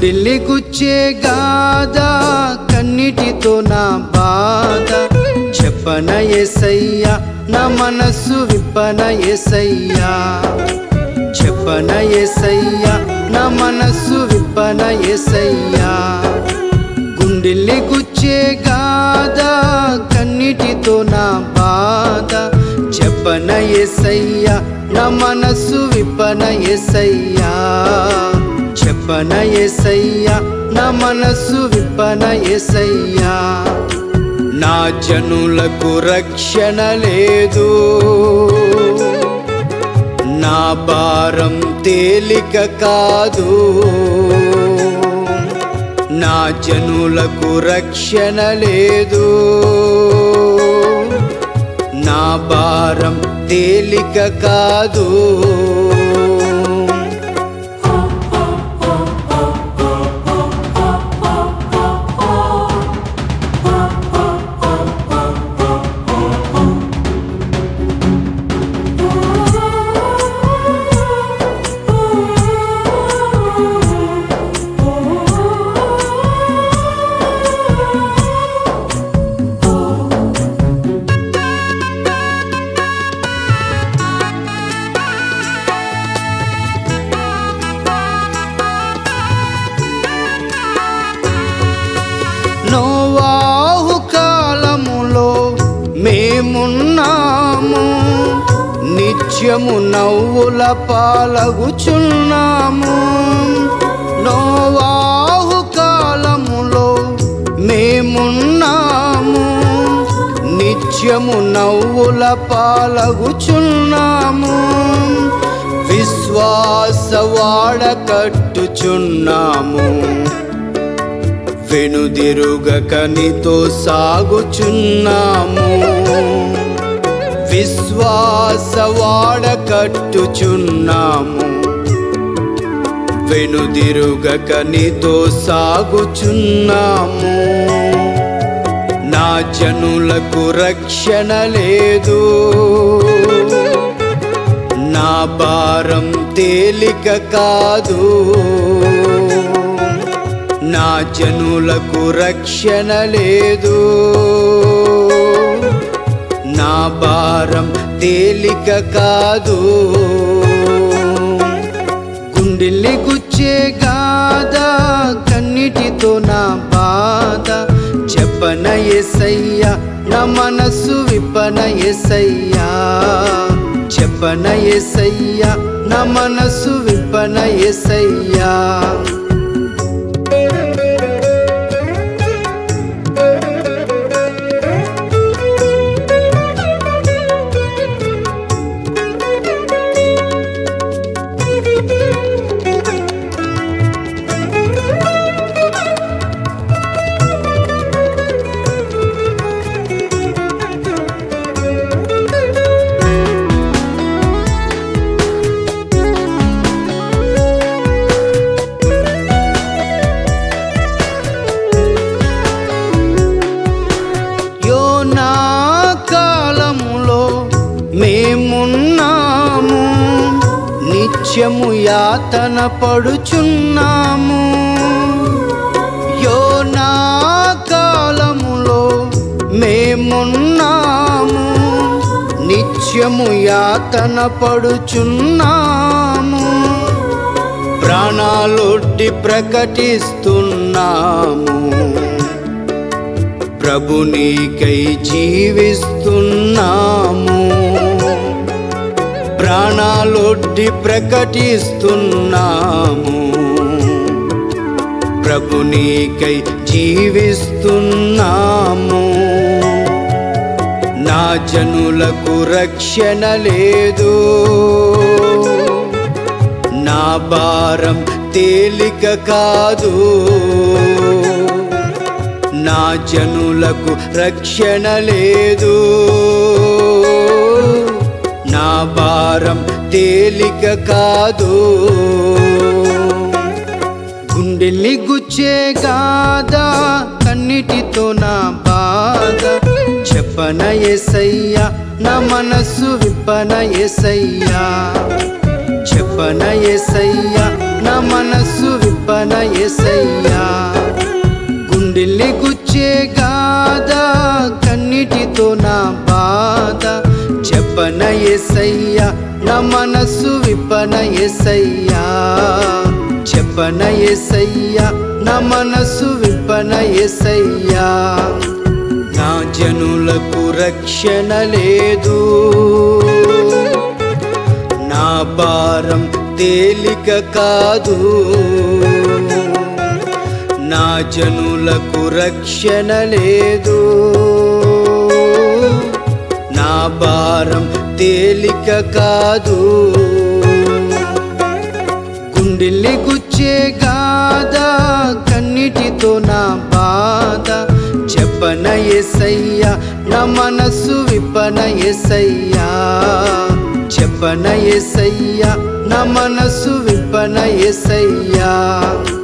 గుండెల్ని గుచ్చే గాథ కన్నిటితో నా బాధ చెప్పన ఎసయ్యా నా మనస్సు విప్పన ఎసయ్యా చెప్పన ఎసయ్యా నా మనస్సు విప్పన ఎసయ్యా గుండెల్ని గుచ్చే గాథ కన్నిటితో నా బాధ చెప్పన ఎసయ్యా నా మనస్సు విప్పన ఎసయ్యా చెప్పన ఎసయ్యా నా మనస్సు విప్పన ఎసయ్యా నా జనులకు రక్షణ లేదు నా భారం తేలిక కాదు నా జనులకు రక్షణ లేదు నా భారం తేలిక కాదు నోవాహు కాలములో మేమున్నాము నిత్యము నవ్వుల పాలగుచున్నాము నోవాహు కాలములో మేమున్నాము నిత్యము నవ్వుల పాలగుచున్నాము విశ్వాస వాడ కట్టుచున్నాము వెనుదిరుగక నీతో సాగుచున్నాము విశ్వాస వాడ కట్టుచున్నాము వెనుదిరుగక నీతో సాగుచున్నాము నా జనులకు రక్షణ లేదు నా భారం తేలిక కాదు నా జనులకు రక్షణ లేదు నా భారం తేలిక కాదు గుండెల్ని గుచ్చే గాథ కన్నిటితో నా బాధ చెప్పన ఎసయ్యా నా మనస్సు విప్పన ఎసయ్యా చెప్పన ఎసయ్యా నా మనస్సు విప్పన ఎసయ్యా యోనా కాలములో మేమున్నాము నిత్యము యాతన పడుచున్నాము యోనా కాలములో మేమున్నాము నిత్యము యాతన పడుచున్నాము ప్రాణాలొడ్డి ప్రకటిస్తున్నాము ప్రభు నీకై జీవిస్తున్నాము ప్రాణాలొడ్డి ప్రకటిస్తున్నాము ప్రభు నీకై జీవిస్తున్నాము నా జనులకు రక్షణ లేదు నా భారం తేలిక కాదు నా జనులకు రక్షణ లేదు నా భారం తేలిక కాదు గుండెల్ని గుచ్చే గాథ కన్నిటితో నా బాధ చెప్పన ఎసయ్యా నా మనస్సు విప్పన ఎసయ్యా చెప్పన ఎసయ్యా నా మనస్సు విప్పన ఎసయ్యా గుండెల్ని గుచ్చే గాథ కన్నిటితో నా బాధ చెప్పన ఎసయ్యా నా మనస్సు విప్పన ఎసయ్యా చెప్పన ఎసయ్యా నా మనస్సు విప్పన ఎసయ్యా నా జనులకు రక్షణ లేదు నా భారం తేలిక కాదు నా జనులకు రక్షణ లేదు నా భారం తేలిక కాదు గుండెల్ని గుచ్చే గాథ కన్నిటితో నా బాధ చెప్పన ఎసయ్యా నా మనస్సు విప్పన ఎసయ్యా చెప్పన ఎసయ్యా నా మనస్సు విప్పన ఎసయ్యా